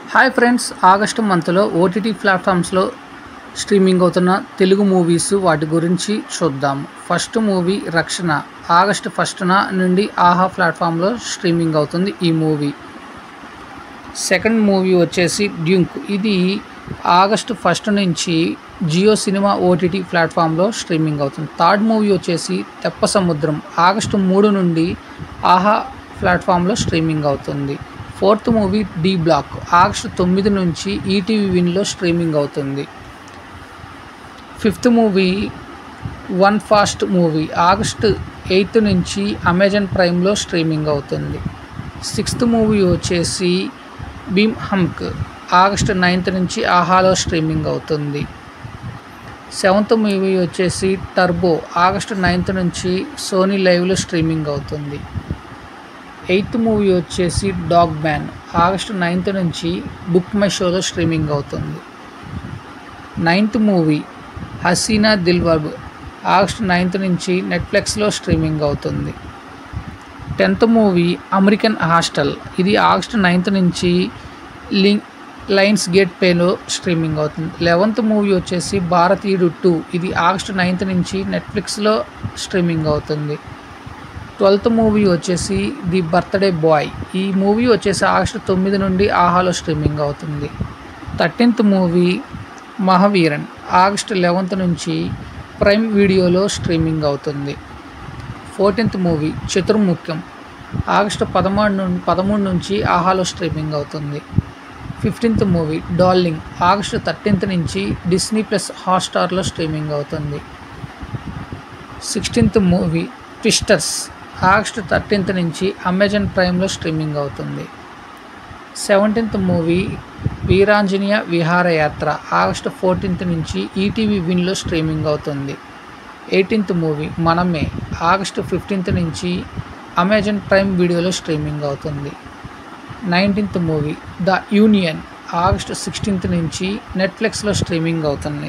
hi friends August మంత్లో OTT ప్లాట్ఫామ్స్లో streaming అవుతున్న తెలుగు మూవీస్ వాటి గురించి చూద్దాం ఫస్ట్ మూవీ రక్షణ ఆగస్టు ఫస్ట్న నుండి ఆహా ప్లాట్ఫామ్లో స్ట్రీమింగ్ అవుతుంది ఈ మూవీ సెకండ్ మూవీ వచ్చేసి డ్యూంక్ ఇది ఆగస్టు ఫస్ట్ నుంచి జియో సినిమా ఓటీటీ ప్లాట్ఫామ్లో స్ట్రీమింగ్ అవుతుంది థర్డ్ మూవీ వచ్చేసి తెప్ప సముద్రం ఆగస్టు మూడు నుండి ఆహా ప్లాట్ఫామ్లో స్ట్రీమింగ్ అవుతుంది fourth movie D block August తొమ్మిది నుంచి ఈటీవీ విన్లో స్ట్రీమింగ్ అవుతుంది fifth movie one fast movie August eighth నుంచి అమెజాన్ ప్రైమ్లో స్ట్రీమింగ్ అవుతుంది సిక్స్త్ మూవీ వచ్చేసి భీమ్ హంక్ ఆగస్టు నైన్త్ నుంచి ఆహాలో స్ట్రీమింగ్ అవుతుంది సెవెంత్ మూవీ వచ్చేసి టర్బో ఆగస్టు నైన్త్ నుంచి సోనీ లైవ్లో స్ట్రీమింగ్ అవుతుంది ఎయిత్ మూవీ వచ్చేసి డాగ్ మ్యాన్ ఆగస్టు నైన్త్ నుంచి బుక్ మై షోలో స్ట్రీమింగ్ అవుతుంది నైన్త్ మూవీ హసీనా దిల్వాబ్ ఆగస్టు నైన్త్ నుంచి నెట్ఫ్లిక్స్లో స్ట్రీమింగ్ అవుతుంది టెన్త్ మూవీ అమెరికన్ హాస్టల్ ఇది ఆగస్టు నైన్త్ నుంచి లింక్ లైన్స్ గేట్ పేలో స్ట్రీమింగ్ అవుతుంది లెవెంత్ మూవీ వచ్చేసి భారతీయుడు టూ ఇది ఆగస్టు నైన్త్ నుంచి నెట్ఫ్లిక్స్లో స్ట్రీమింగ్ అవుతుంది ట్వెల్త్ మూవీ వచ్చేసి ది బర్త్డే బాయ్ ఈ మూవీ వచ్చేసి ఆగస్టు తొమ్మిది నుండి ఆహాలో స్ట్రీమింగ్ అవుతుంది thirteenth movie Mahaveeran August eleventh నుంచి ప్రైమ్ వీడియోలో స్ట్రీమింగ్ అవుతుంది ఫోర్టీన్త్ మూవీ చతుర్ముఖ్యం ఆగస్టు పదమూడు నుండి పదమూడు నుంచి ఆహాలో స్ట్రీమింగ్ అవుతుంది fifteenth movie darling August thirteenth నుంచి డిస్నీ ప్లస్ హాట్స్టార్లో స్ట్రీమింగ్ అవుతుంది sixteenth movie twisters August thirteenth నుంచి అమెజాన్ ప్రైమ్లో స్ట్రీమింగ్ అవుతుంది seventeenth movie Veeranjaneya Viharayatra August fourteenth నుంచి ఈటీవీ విన్లో స్ట్రీమింగ్ అవుతుంది eighteenth movie Manamey August fifteenth నుంచి అమెజాన్ ప్రైమ్ వీడియోలో స్ట్రీమింగ్ అవుతుంది nineteenth movie the union August sixteenth నుంచి నెట్ఫ్లిక్స్లో స్ట్రీమింగ్ అవుతుంది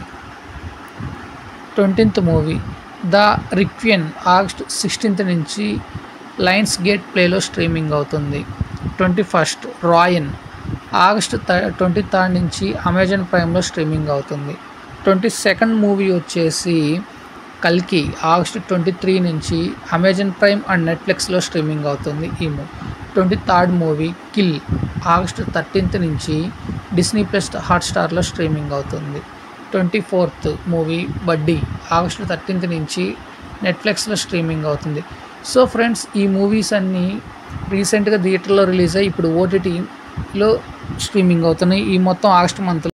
twentieth movie the Requin August sixteenth నుంచి లయన్స్ గేట్ ప్లేలో స్ట్రీమింగ్ అవుతుంది twenty first Raayan August twenty third నుంచి అమెజాన్ ప్రైమ్లో స్ట్రీమింగ్ అవుతుంది ట్వంటీ సెకండ్ మూవీ వచ్చేసి కల్కి ఆగస్ట్ ట్వంటీ త్రీ నుంచి అమెజాన్ ప్రైమ్ అండ్ నెట్ఫ్లిక్స్లో స్ట్రీమింగ్ అవుతుంది ఈ movie twenty third movie kill August thirteenth నుంచి డిస్నీ ప్లస్ హాట్స్టార్లో స్ట్రీమింగ్ అవుతుంది twenty fourth movie buddy August thirteenth నుంచి నెట్ఫ్లిక్స్లో స్ట్రీమింగ్ అవుతుంది సో ఫ్రెండ్స్ ఈ మూవీస్ అన్నీ రీసెంట్గా థియేటర్లో రిలీజ్ అయ్యి ఇప్పుడు ఓటీటీలో స్ట్రీమింగ్ అవుతున్నాయి ఈ మొత్తం ఆగస్ట్ మంత్